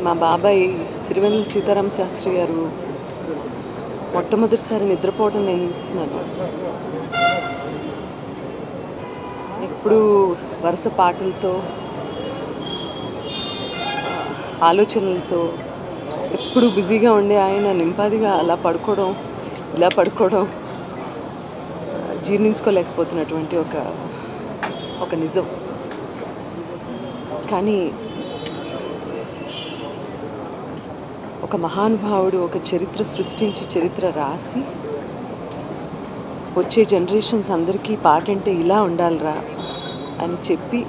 మా బాబాయ్ సిరివెన్నెల సీతారామ శాస్త్రి గారు మొట్టమొదటిసారి నిద్రపోవడం నేను చూస్తున్నాను ఎప్పుడు వరుస పాటలతో ఆలోచనలతో ఎప్పుడు బిజీగా ఉండే ఆయన నింపాదిగా అలా పడుకోవడం ఇలా పడుకోవడం జీర్ణించుకోలేకపోతున్నటువంటి ఒక ఒక నిజం కానీ ఒక మహానుభావుడు ఒక చరిత్ర సృష్టించి చరిత్ర రాసి వచ్చే జనరేషన్స్ అందరికీ పాట అంటే ఇలా ఉండాలిరా అని చెప్పి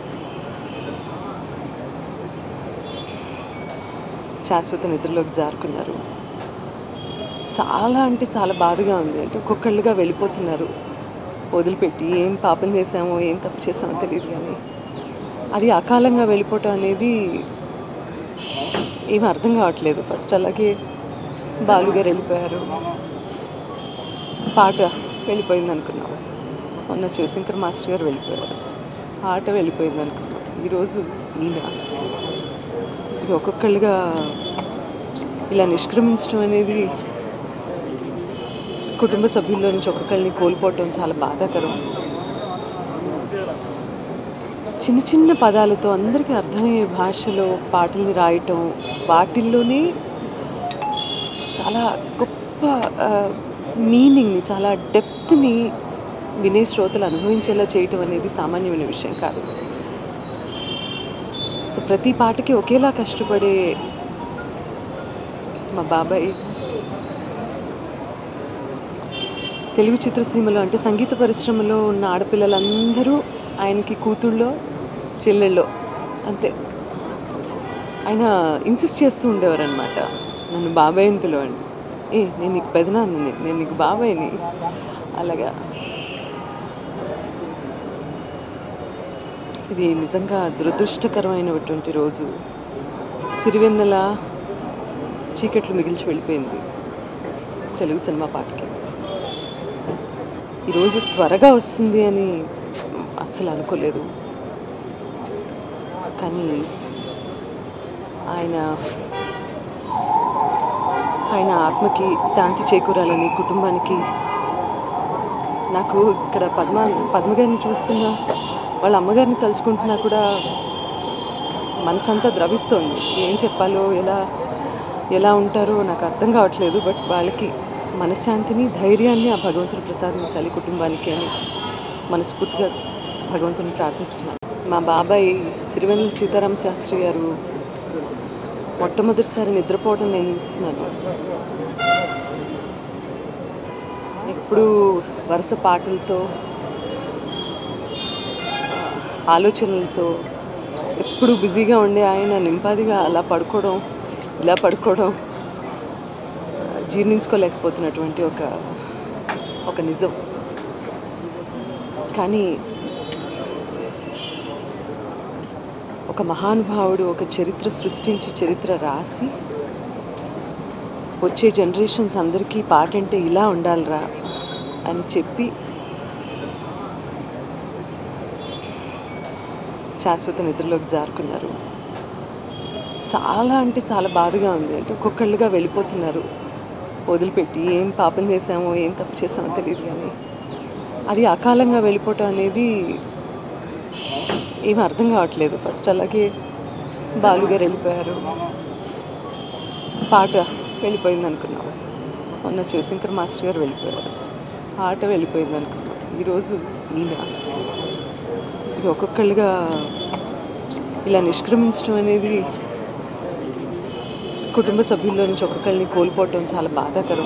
శాశ్వత నిద్రలోకి జారుకున్నారు చాలా అంటే చాలా బాధగా ఉంది అంటే ఒక్కొక్కళ్ళుగా వెళ్ళిపోతున్నారు వదిలిపెట్టి ఏం పాపం చేశామో ఏం తప్పు చేసామో తెలియదు కానీ అది అకాలంగా వెళ్ళిపోవటం అనేది ఏం అర్థం కావట్లేదు ఫస్ట్ అలాగే బాలుగారు వెళ్ళిపోయారు పాట వెళ్ళిపోయింది అనుకున్నాం మొన్న శివశంకర్ మాస్టర్ గారు వెళ్ళిపోయారు ఆట వెళ్ళిపోయింది అనుకున్నాం ఈరోజు ఈయన ఇది ఒక్కొక్కళ్ళుగా ఇలా నిష్క్రమించడం అనేది కుటుంబ సభ్యుల్లో నుంచి ఒక్కొక్కరిని కోల్పోవటం చాలా బాధాకరం చిన్న చిన్న పదాలతో అందరికీ అర్థమయ్యే భాషలో పాటల్ని రాయటం వాటిల్లోనే చాలా గొప్ప మీనింగ్ని చాలా డెప్త్ని వినే శ్రోతలు అనుభవించేలా చేయటం అనేది సామాన్యమైన విషయం కాదు సో ప్రతి పాటకి ఒకేలా కష్టపడే మా బాబాయ్ తెలుగు చిత్రసీమలో అంటే సంగీత పరిశ్రమలో ఉన్న ఆడపిల్లలందరూ ఆయనకి కూతుళ్ళో చెల్లెళ్ళో అంతే ఆయన ఇన్సిస్ట్ చేస్తూ ఉండేవారు అనమాట నన్ను బాబాయ్ అని పిలవండి ఏ నేను నీకు పెదనాన్నని నేను నీకు బాబాయ్ని అలాగా ఇది నిజంగా దురదృష్టకరమైనటువంటి రోజు సిరివెన్నెల చీకట్లు మిగిల్చి వెళ్ళిపోయింది తెలుగు సినిమా పాటకి ఈరోజు త్వరగా వస్తుంది అని అస్సలు అనుకోలేదు కానీ ఆయన ఆయన ఆత్మకి శాంతి చేకూరాలని కుటుంబానికి నాకు ఇక్కడ పద్మ పద్మగారిని చూస్తున్నా వాళ్ళ అమ్మగారిని తలుచుకుంటున్నా కూడా మనసంతా ద్రవిస్తోంది ఏం చెప్పాలో ఎలా ఎలా ఉంటారో నాకు అర్థం కావట్లేదు బట్ వాళ్ళకి మనశ్శాంతిని ధైర్యాన్ని ఆ భగవంతుడు ప్రసాదించాలి కుటుంబానికి అని మనస్ఫూర్తిగా భగవంతుని ప్రార్థిస్తున్నాను మా బాబాయ్ సిరివెన్నెల సీతారామ శాస్త్రి గారు మొట్టమొదటిసారి నిద్రపోవడం నేను చూస్తున్నాను ఎప్పుడు వరుస పాటలతో ఆలోచనలతో ఎప్పుడు బిజీగా ఉండే ఆయన నింపాదిగా అలా పడుకోవడం ఇలా పడుకోవడం జీర్ణించుకోలేకపోతున్నటువంటి ఒక ఒక నిజం కానీ ఒక మహానుభావుడు ఒక చరిత్ర సృష్టించి చరిత్ర రాసి వచ్చే జనరేషన్స్ అందరికీ పాట అంటే ఇలా ఉండాలిరా అని చెప్పి శాశ్వత నిద్రలోకి జారుకున్నారు చాలా అంటే చాలా బాధగా ఉంది అంటే ఒక్కొక్కళ్ళుగా వెళ్ళిపోతున్నారు వదిలిపెట్టి ఏం పాపం చేశామో ఏం తప్పు చేసామో తెలియదు కానీ అది అకాలంగా వెళ్ళిపోవటం అనేది ఏం అర్థం కావట్లేదు ఫస్ట్ అలాగే బాలుగారు వెళ్ళిపోయారు పాట వెళ్ళిపోయింది అనుకున్నాం మొన్న శివశంకర్ మాస్టర్ గారు వెళ్ళిపోయారు ఆట వెళ్ళిపోయింది అనుకున్నాం ఈరోజు ఈయన ఇది ఒక్కొక్కళ్ళుగా ఇలా నిష్క్రమించడం అనేది కుటుంబ సభ్యుల్లో నుంచి ఒక్కొక్కరిని కోల్పోవటం చాలా బాధాకరం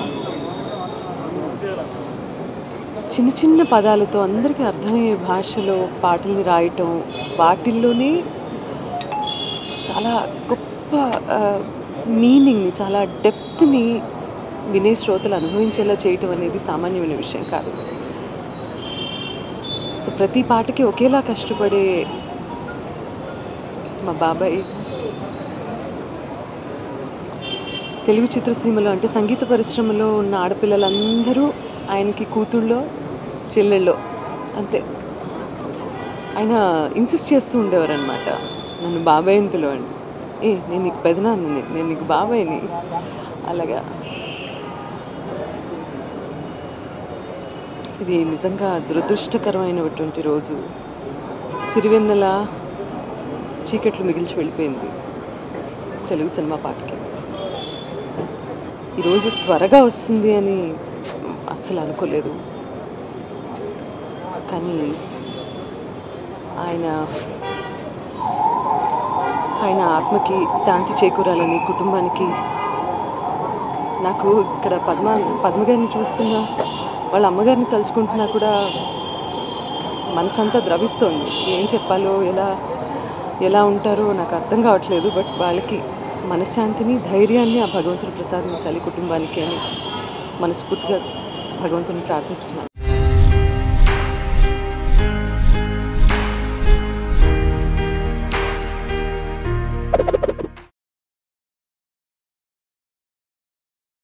చిన్న చిన్న పదాలతో అందరికీ అర్థమయ్యే భాషలో పాటల్ని రాయటం వాటిల్లోనే చాలా గొప్ప మీనింగ్ని చాలా డెప్త్ని వినే శ్రోతలు అనుభవించేలా చేయటం అనేది సామాన్యమైన విషయం కాదు సో ప్రతి పాటకి ఒకేలా కష్టపడే మా బాబాయ్ తెలుగు చిత్రసీమలో అంటే సంగీత పరిశ్రమలో ఉన్న ఆడపిల్లలందరూ ఆయనకి కూతుళ్ళో చెల్లెళ్ళో అంతే ఆయన ఇన్సిస్ట్ చేస్తూ ఉండేవారు అనమాట నన్ను బాబాయ్ అని పిలవండి ఏ నేను నీకు పెదనాన్నని నేను నీకు బాబాయ్ని అలాగా ఇది నిజంగా దురదృష్టకరమైనటువంటి రోజు సిరివెన్నెల చీకట్లు మిగిల్చి వెళ్ళిపోయింది తెలుగు సినిమా పాటకి ఈరోజు త్వరగా వస్తుంది అని అస్సలు అనుకోలేదు కానీ ఆయన ఆయన ఆత్మకి శాంతి చేకూరాలని కుటుంబానికి నాకు ఇక్కడ పద్మ పద్మగారిని చూస్తున్నా వాళ్ళ అమ్మగారిని తలుచుకుంటున్నా కూడా మనసంతా ద్రవిస్తోంది ఏం చెప్పాలో ఎలా ఎలా ఉంటారో నాకు అర్థం కావట్లేదు బట్ వాళ్ళకి మనశ్శాంతిని ధైర్యాన్ని ఆ భగవంతుడు ప్రసాదించాలి కుటుంబానికి అని మనస్ఫూర్తిగా భగవంతుని ప్రార్థిస్తున్నాను